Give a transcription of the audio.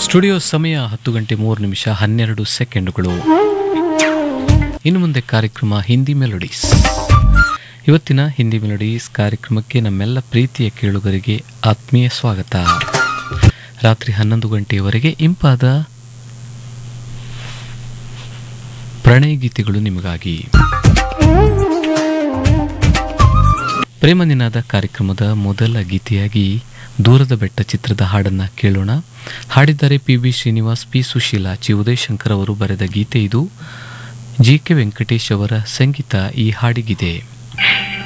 studio ಸಮಯ ಹತ್ತು ಗಂಟೆ ಮೂರು ನಿಮಿಷ ಹನ್ನೆರಡು ಸೆಕೆಂಡುಗಳು ಇನ್ನು ಮುಂದೆ ಕಾರ್ಯಕ್ರಮ ಹಿಂದಿ ಮೆಲೋಡೀಸ್ ಇವತ್ತಿನ ಹಿಂದಿ ಮೆಲೋಡೀಸ್ ಕಾರ್ಯಕ್ರಮಕ್ಕೆ ನಮ್ಮೆಲ್ಲ ಪ್ರೀತಿಯ ಕೇಳುಗರಿಗೆ ಆತ್ಮೀಯ ಸ್ವಾಗತ ರಾತ್ರಿ ಹನ್ನೊಂದು ಗಂಟೆಯವರೆಗೆ ಇಂಪಾದ ಪ್ರಣಯ ಗೀತೆಗಳು ನಿಮಗಾಗಿ ಪ್ರೇಮ ನಿನಾದ ಕಾರ್ಯಕ್ರಮದ ಮೊದಲ ಗೀತೆಯಾಗಿ ದೂರದ ಬೆಟ್ಟ ಚಿತ್ರದ ಹಾಡನ್ನ ಕೇಳೋಣ ಹಾಡಿದ್ದಾರೆ P B Srinivas P Susheela Chi Udayashankar ಅವರು ಬರೆದ ಗೀತೆ ಇದು ಜಿ ಕೆ ವೆಂಕಟೇಶ್ ಅವರ ಸಂಗೀತ ಈ ಹಾಡಿಗಿದೆ